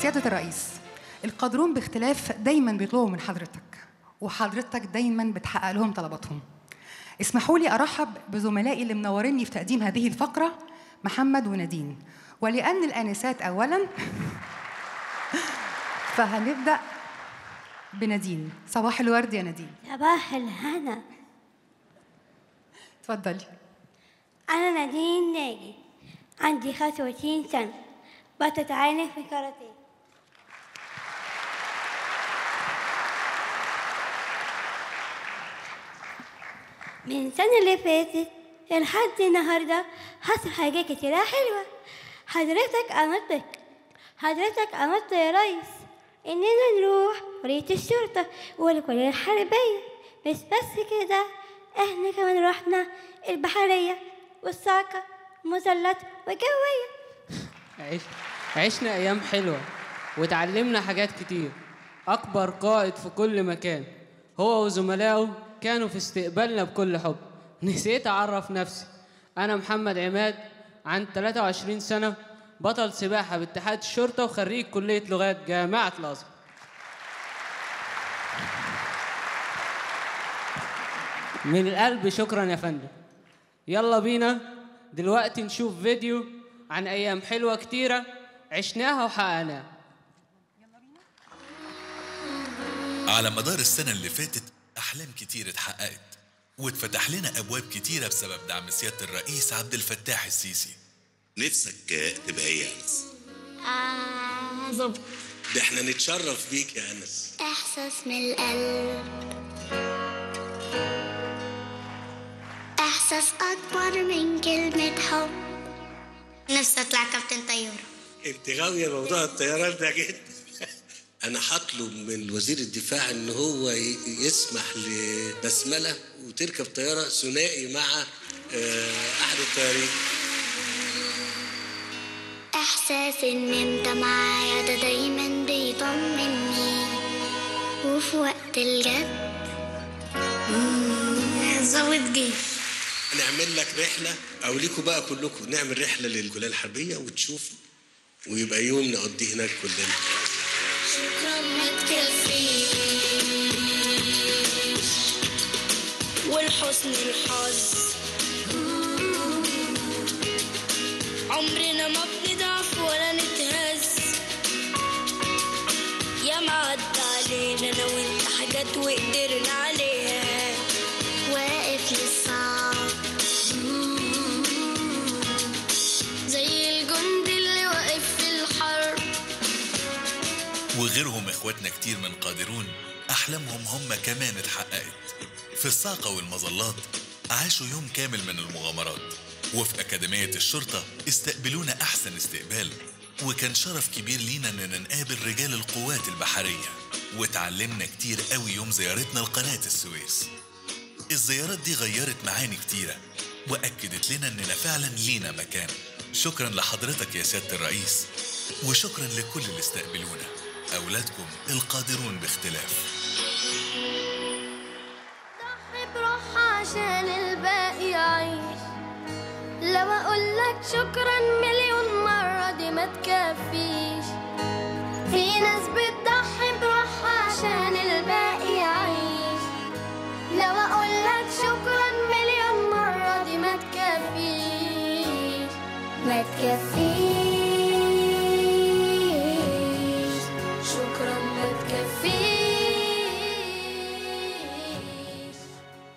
سيادة الرئيس القادرون باختلاف دايما بيطلبوا من حضرتك وحضرتك دايما بتحقق لهم طلباتهم اسمحوا لي ارحب بزملائي اللي منوريني في تقديم هذه الفقره محمد ونادين ولان الانسات اولا فهنبدا بنادين صباح الورد يا نادين صباح الهنا اتفضلي أنا نادين ناجي عندي 25 سنة بتتعلم في كاراتيه من السنة اللي فاتت لحد النهاردة حصل حاجات كتيرة حلوة حضرتك أمرتك حضرتك أمرت يا ريس إننا نروح ورية الشرطة والكلية الحربية بس بس كده إحنا كمان رحنا البحرية والصاعقة المسلط والجوية عش... عشنا أيام حلوة وتعلمنا حاجات كتير أكبر قائد في كل مكان هو وزملائه كانوا في استقبالنا بكل حب نسيت أعرف نفسي أنا محمد عماد عن 23 سنة بطل سباحة باتحاد الشرطة وخريج كلية لغات جامعة الأزهر من القلب شكرا يا فندم يلا بينا دلوقتي نشوف فيديو عن أيام حلوة كتيرة عشناها وحققناها على مدار السنة اللي فاتت أحلام كتير اتحققت واتفتح لنا أبواب كتيرة بسبب دعم سيادة الرئيس عبد الفتاح السيسي نفسك تبقى ايه يا انس؟ آه ظبط ده احنا نتشرف بيك يا انس إحساس من القلب إحساس أكبر من كلمة حب نفسي أطلع كابتن طيارة انت غاوية موضوع الطيران ده جدا انا هطلب من وزير الدفاع ان هو ي- يسمح لبسملة وتركب طيارة ثنائي مع آه، احد الطيارين إحساس إن أنت معايا ده دايما بيطمني وفي وقت الجد زود جه نعمل لك رحلة او ليكوا بقى كلكم نعمل رحلة للكلية الحربية وتشوفوا ويبقى يوم نقضيه هناك كلنا شكرا ما تكفيش والحسن الحظ عمرنا ما بنضعف ولا نتهز يا ما عدى علينا انا وانت حاجات وقدرنا عليها واقف للصعب زي الجندي اللي واقف في الحرب وغيرهم إخواتنا كتير من قادرون أحلامهم هم كمان اتحققت في الصاقة والمظلات عاشوا يوم كامل من المغامرات وفي أكاديمية الشرطة استقبلونا أحسن استقبال وكان شرف كبير لينا إننا نقابل رجال القوات البحرية وتعلمنا كتير قوي يوم زيارتنا لقناة السويس الزيارات دي غيرت معاني كتيرة وأكدت لنا إننا فعلا لينا مكان شكرا لحضرتك يا سيادة الرئيس وشكرا لكل اللي استقبلونا أولادكم القادرون باختلاف ضحي بروحها عشان الباقي يعيش لو اقول لك شكرا مليون مرة دي ما تكفيش في ناس بتضحي بروحها عشان الباقي يعيش لو اقول لك شكرا مليون مرة دي ما تكفيش ما تكفيش